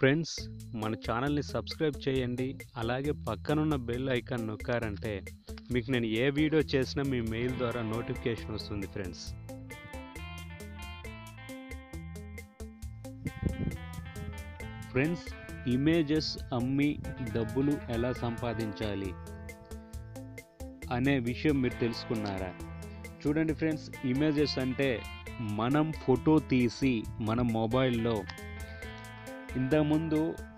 friends మన ఛానల్ని subscribe చేయండి అలాగే పక్కనున్న బెల్ ఐకాన్ నొక్కారంటే మీకు నేను ఏ వీడియో చేసినా మీ మెయిల్ ద్వారా నోటిఫికేషన్ వస్తుంది ఫ్రెండ్స్ ఫ్రెండ్స్ ఇమేజెస్ అమ్మి డబ్బులు ఎలా సంపాదించాలి అనే విషయం మీరు తెలుసుకున్నారా చూడండి ఫ్రెండ్స్ ఇమేజెస్ అంటే మనం ఫోటో తీసి మన మొబైల్లో ఇంతకుముందు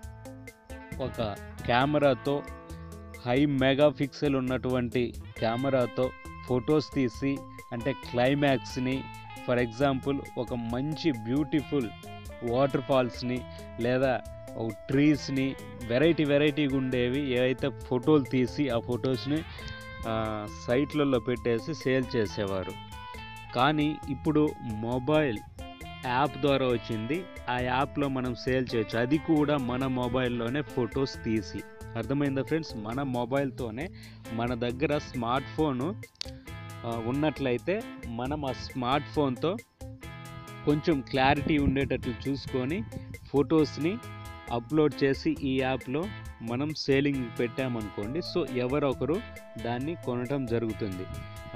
ఒక కెమెరాతో హై మెగా పిక్సెల్ ఉన్నటువంటి కెమెరాతో ఫొటోస్ తీసి అంటే క్లైమాక్స్ని ఫర్ ఎగ్జాంపుల్ ఒక మంచి బ్యూటిఫుల్ వాటర్ ఫాల్స్ని లేదా ట్రీస్ని వెరైటీ వెరైటీగా ఉండేవి ఏవైతే ఫోటోలు తీసి ఆ ఫొటోస్ని సైట్లలో పెట్టేసి సేల్ చేసేవారు కానీ ఇప్పుడు మొబైల్ యాప్ ద్వారా వచ్చింది ఆ యాప్లో మనం సేల్ చేయొచ్చు అది కూడా మన మొబైల్లోనే ఫొటోస్ తీసి అర్థమైందా ఫ్రెండ్స్ మన మొబైల్తోనే మన దగ్గర స్మార్ట్ ఫోను ఉన్నట్లయితే మనం ఆ స్మార్ట్ ఫోన్తో కొంచెం క్లారిటీ ఉండేటట్లు చూసుకొని ఫొటోస్ని అప్లోడ్ చేసి ఈ యాప్లో మనం సేలింగ్ పెట్టామనుకోండి సో ఎవరొకరు దాన్ని కొనటం జరుగుతుంది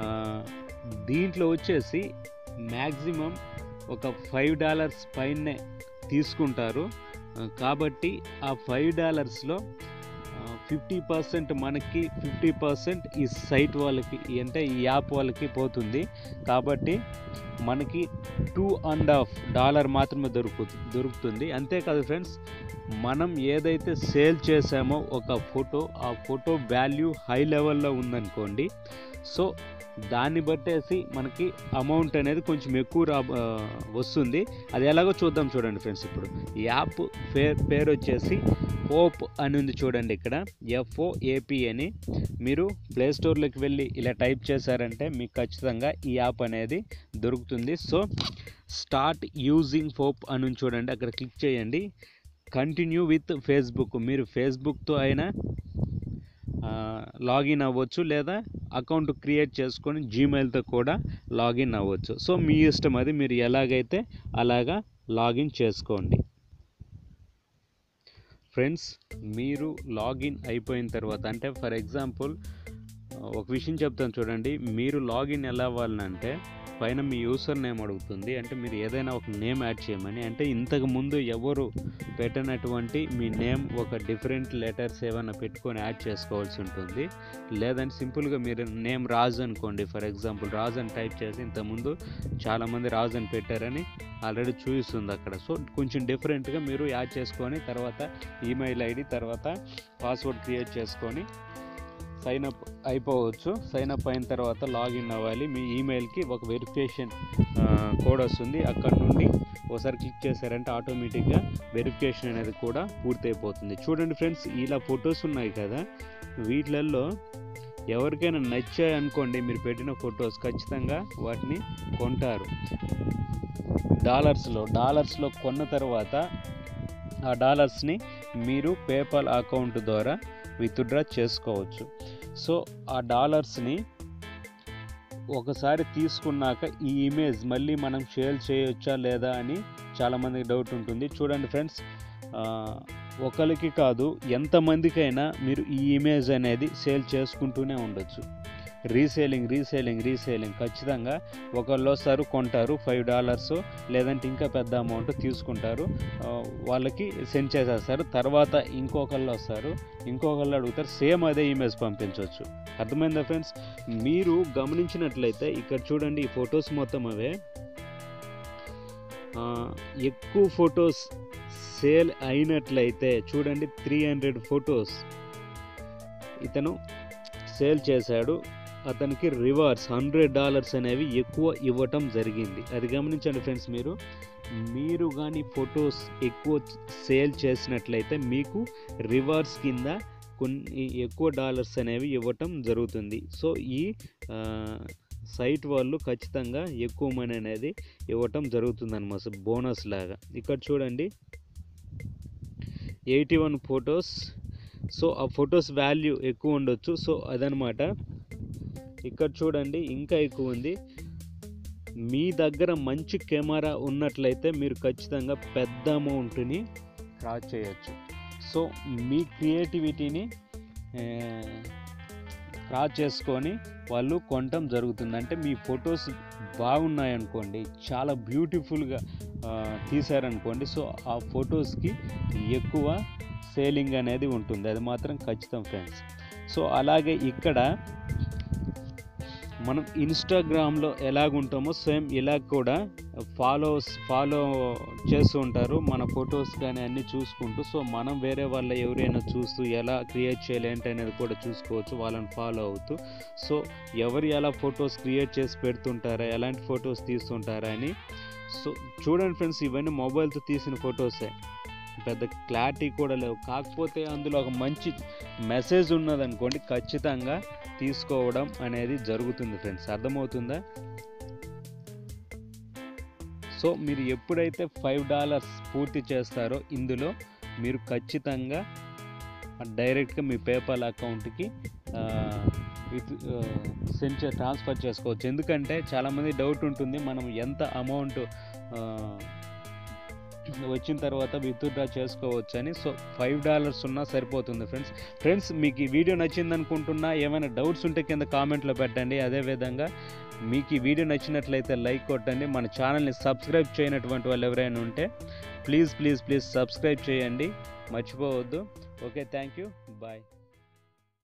దీంట్లో వచ్చేసి మ్యాక్సిమం ఒక ఫైవ్ డాలర్స్ పైనే తీసుకుంటారు కాబట్టి ఆ ఫైవ్ డాలర్స్లో ఫిఫ్టీ పర్సెంట్ మనకి ఫిఫ్టీ పర్సెంట్ ఈ సైట్ వాళ్ళకి అంటే ఈ యాప్ వాళ్ళకి పోతుంది కాబట్టి మనకి టూ అండ్ హాఫ్ డాలర్ మాత్రమే దొరుకు దొరుకుతుంది అంతేకాదు ఫ్రెండ్స్ మనం ఏదైతే సేల్ చేసామో ఒక ఫోటో ఆ ఫోటో వాల్యూ హై లెవెల్లో ఉందనుకోండి సో దాన్ని బట్టేసి మనకి అమౌంట్ అనేది కొంచెం ఎక్కువ రా వస్తుంది అది ఎలాగో చూద్దాం చూడండి ఫ్రెండ్స్ ఇప్పుడు యాప్ పేరు పేరు వచ్చేసి హోప్ అని ఉంది చూడండి ఇక్కడ ఎఫ్ఓ ఏపీ అని మీరు ప్లే స్టోర్లోకి వెళ్ళి ఇలా టైప్ చేశారంటే మీకు ఖచ్చితంగా ఈ యాప్ అనేది దొరుకుతుంది సో స్టార్ట్ యూజింగ్ హోప్ అని చూడండి అక్కడ క్లిక్ చేయండి కంటిన్యూ విత్ ఫేస్బుక్ మీరు ఫేస్బుక్తో అయినా లాగిన్ అవ్వచ్చు లేదా అకౌంట్ క్రియేట్ చేసుకొని జీమెయిల్తో కూడా లాగిన్ అవ్వచ్చు సో మీ ఇష్టం అది మీరు ఎలాగైతే అలాగా లాగిన్ చేసుకోండి ఫ్రెండ్స్ మీరు లాగిన్ అయిపోయిన తర్వాత అంటే ఫర్ ఎగ్జాంపుల్ ఒక విషయం చెప్తాను చూడండి మీరు లాగిన్ ఎలా అవ్వాలంటే పైన మీ యూసర్ నేమ్ అడుగుతుంది అంటే మీరు ఏదైనా ఒక నేమ్ యాడ్ చేయమని అంటే ఇంతకు ముందు ఎవరు పెట్టినటువంటి మీ నేమ్ ఒక డిఫరెంట్ లెటర్స్ ఏమైనా పెట్టుకొని యాడ్ చేసుకోవాల్సి ఉంటుంది లేదంటే సింపుల్గా మీరు నేమ్ రాజు అనుకోండి ఫర్ ఎగ్జాంపుల్ రాజు అని టైప్ చేసి ఇంతకుముందు చాలామంది రాజు అని పెట్టారని ఆల్రెడీ చూపిస్తుంది అక్కడ సో కొంచెం డిఫరెంట్గా మీరు యాడ్ చేసుకొని తర్వాత ఈమెయిల్ ఐడి తర్వాత పాస్వర్డ్ క్రియేట్ చేసుకొని సైన్ అప్ అయిపోవచ్చు సైన్ అప్ అయిన తర్వాత లాగిన్ అవ్వాలి మీ ఈమెయిల్కి ఒక వెరిఫికేషన్ కోడ్ వస్తుంది అక్కడ నుండి ఒకసారి క్లిక్ చేశారంటే ఆటోమేటిక్గా వెరిఫికేషన్ అనేది కూడా పూర్తయిపోతుంది చూడండి ఫ్రెండ్స్ ఇలా ఫొటోస్ ఉన్నాయి కదా వీటిలలో ఎవరికైనా నచ్చాయి అనుకోండి మీరు పెట్టిన ఫొటోస్ ఖచ్చితంగా వాటిని కొంటారు డాలర్స్లో డాలర్స్లో కొన్న తర్వాత ఆ డాలర్స్ని మీరు పేపాల్ అకౌంట్ ద్వారా విత్డ్రా చేసుకోవచ్చు సో ఆ డాలర్స్ని ఒకసారి తీసుకున్నాక ఈ ఇమేజ్ మళ్ళీ మనం షేర్ చేయొచ్చా లేదా అని చాలామందికి డౌట్ ఉంటుంది చూడండి ఫ్రెండ్స్ ఒకరికి కాదు ఎంతమందికైనా మీరు ఈ ఇమేజ్ అనేది సేల్ చేసుకుంటూనే ఉండొచ్చు రీసేలింగ్ రీసేలింగ్ రీసేలింగ్ ఖచ్చితంగా ఒకళ్ళు వస్తారు కొంటారు ఫైవ్ డాలర్స్ లేదంటే ఇంకా పెద్ద అమౌంట్ తీసుకుంటారు వాళ్ళకి సెండ్ చేసేస్తారు తర్వాత ఇంకొకళ్ళు వస్తారు ఇంకొకళ్ళు అడుగుతారు సేమ్ అదే ఇమేజ్ పంపించవచ్చు అర్థమైందా ఫ్రెండ్స్ మీరు గమనించినట్లయితే ఇక్కడ చూడండి ఈ ఫొటోస్ మొత్తం అవే ఎక్కువ ఫొటోస్ సేల్ అయినట్లయితే చూడండి త్రీ హండ్రెడ్ ఫొటోస్ ఇతను సేల్ చేశాడు అతనికి రివార్డ్స్ హండ్రెడ్ డాలర్స్ అనేవి ఎక్కువ ఇవ్వటం జరిగింది అది గమనించండి ఫ్రెండ్స్ మీరు మీరు కానీ ఫొటోస్ ఎక్కువ సేల్ చేసినట్లయితే మీకు రివార్డ్స్ కింద కొన్ని ఎక్కువ డాలర్స్ అనేవి ఇవ్వటం జరుగుతుంది సో ఈ సైట్ వాళ్ళు ఖచ్చితంగా ఎక్కువ మనీ అనేది ఇవ్వటం జరుగుతుంది అనమాట బోనస్ లాగా ఇక్కడ చూడండి ఎయిటీ వన్ ఫొటోస్ సో ఆ ఫొటోస్ వాల్యూ ఎక్కువ ఉండొచ్చు సో అదనమాట ఇక్కడ చూడండి ఇంకా ఎక్కువ ఉంది మీ దగ్గర మంచి కెమెరా ఉన్నట్లయితే మీరు ఖచ్చితంగా పెద్ద అమౌంట్ని క్రాస్ చేయొచ్చు సో మీ క్రియేటివిటీని క్రాస్ చేసుకొని వాళ్ళు కొనటం జరుగుతుంది అంటే మీ ఫొటోస్ బాగున్నాయనుకోండి చాలా బ్యూటిఫుల్గా తీశారనుకోండి సో ఆ ఫొటోస్కి ఎక్కువ సేలింగ్ అనేది ఉంటుంది అది మాత్రం ఖచ్చితం ఫ్రెండ్స్ సో అలాగే ఇక్కడ మనం ఇన్స్టాగ్రామ్లో ఎలాగుంటామో సేమ్ ఇలా కూడా ఫాలోస్ ఫాలో చేస్తూ ఉంటారు మన ఫొటోస్ కానీ అన్నీ చూసుకుంటూ సో మనం వేరే వాళ్ళ ఎవరైనా చూస్తూ ఎలా క్రియేట్ చేయాలి ఏంటి అనేది కూడా చూసుకోవచ్చు వాళ్ళని ఫాలో అవుతూ సో ఎవరు ఎలా ఫొటోస్ క్రియేట్ చేసి పెడుతుంటారా ఎలాంటి ఫొటోస్ తీస్తుంటారా అని సో చూడండి ఫ్రెండ్స్ ఇవన్నీ మొబైల్తో తీసిన ఫొటోసే పెద్ద క్లారిటీ కూడా లేవు కాకపోతే అందులో ఒక మంచి మెసేజ్ ఉన్నదనుకోండి ఖచ్చితంగా తీసుకోవడం అనేది జరుగుతుంది ఫ్రెండ్స్ అర్థమవుతుందా సో మీరు ఎప్పుడైతే ఫైవ్ డాలర్స్ పూర్తి చేస్తారో ఇందులో మీరు ఖచ్చితంగా డైరెక్ట్గా మీ పేపాల్ అకౌంట్కి సెండ్ ట్రాన్స్ఫర్ చేసుకోవచ్చు ఎందుకంటే చాలామంది డౌట్ ఉంటుంది మనం ఎంత అమౌంట్ వచ్చిన తర్వాత విత్డ్రా చేసుకోవచ్చు అని సో ఫైవ్ డాలర్స్ ఉన్నా సరిపోతుంది ఫ్రెండ్స్ ఫ్రెండ్స్ మీకు ఈ వీడియో నచ్చింది అనుకుంటున్నా ఏమైనా డౌట్స్ ఉంటే కింద కామెంట్లో పెట్టండి అదేవిధంగా మీకు ఈ వీడియో నచ్చినట్లయితే లైక్ కొట్టండి మన ఛానల్ని సబ్స్క్రైబ్ చేయనటువంటి వాళ్ళు ఎవరైనా ఉంటే ప్లీజ్ ప్లీజ్ ప్లీజ్ సబ్స్క్రైబ్ చేయండి మర్చిపోవద్దు ఓకే థ్యాంక్ యూ బాయ్